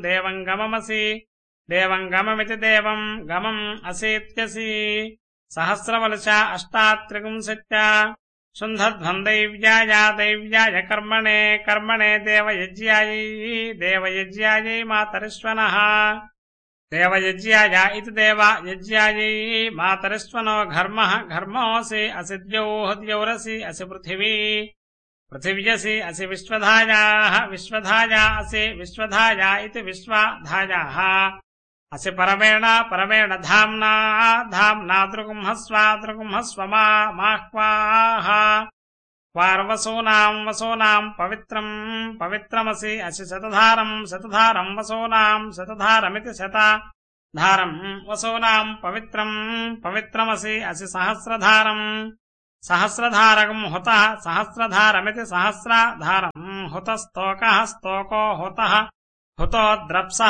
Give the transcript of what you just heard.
దేవం గమమసి దేవం గమమితి దేవం గమం అసేత్యసి సహస్రవలశ అష్టాత్రిగుంసత్య శుంధధ్వందైవ్యాయ దైవ్యాయ కర్మణే కర్మణే దేవయజ్యాయై దేవయజ్యాయై మాతరిష్వనః దేవయజ్యాయ ఇది దేవయజ్యాయై మాతరిష్వనో ఘర్మః ఘర్మోऽसि असि द्यौः द्यौरसि असि पृथिवी पृथिव्यसि असि विश्वधायाः विश्वधाया असि विश्वधाया इति विश्वाधायाः असि परमेण परमेण धाम्ना धाम्ना दृगुंहस्व दृगुंहस्व मा माह्वाः वार्वसूनाम् वसूनाम् पवित्रम् पवित्रमसि असि शतधारम् शतधारम् वसूनाम् शतधारमिति शतधारम् वसूनाम् पवित्रम् पवित्रमसि असि सहस्रधारम् सहस्रधारकम् हुतः सहस्रधारमिति सहस्रधारम् हुतस्तोकः स्तोको हुतः हुतो द्रप्सः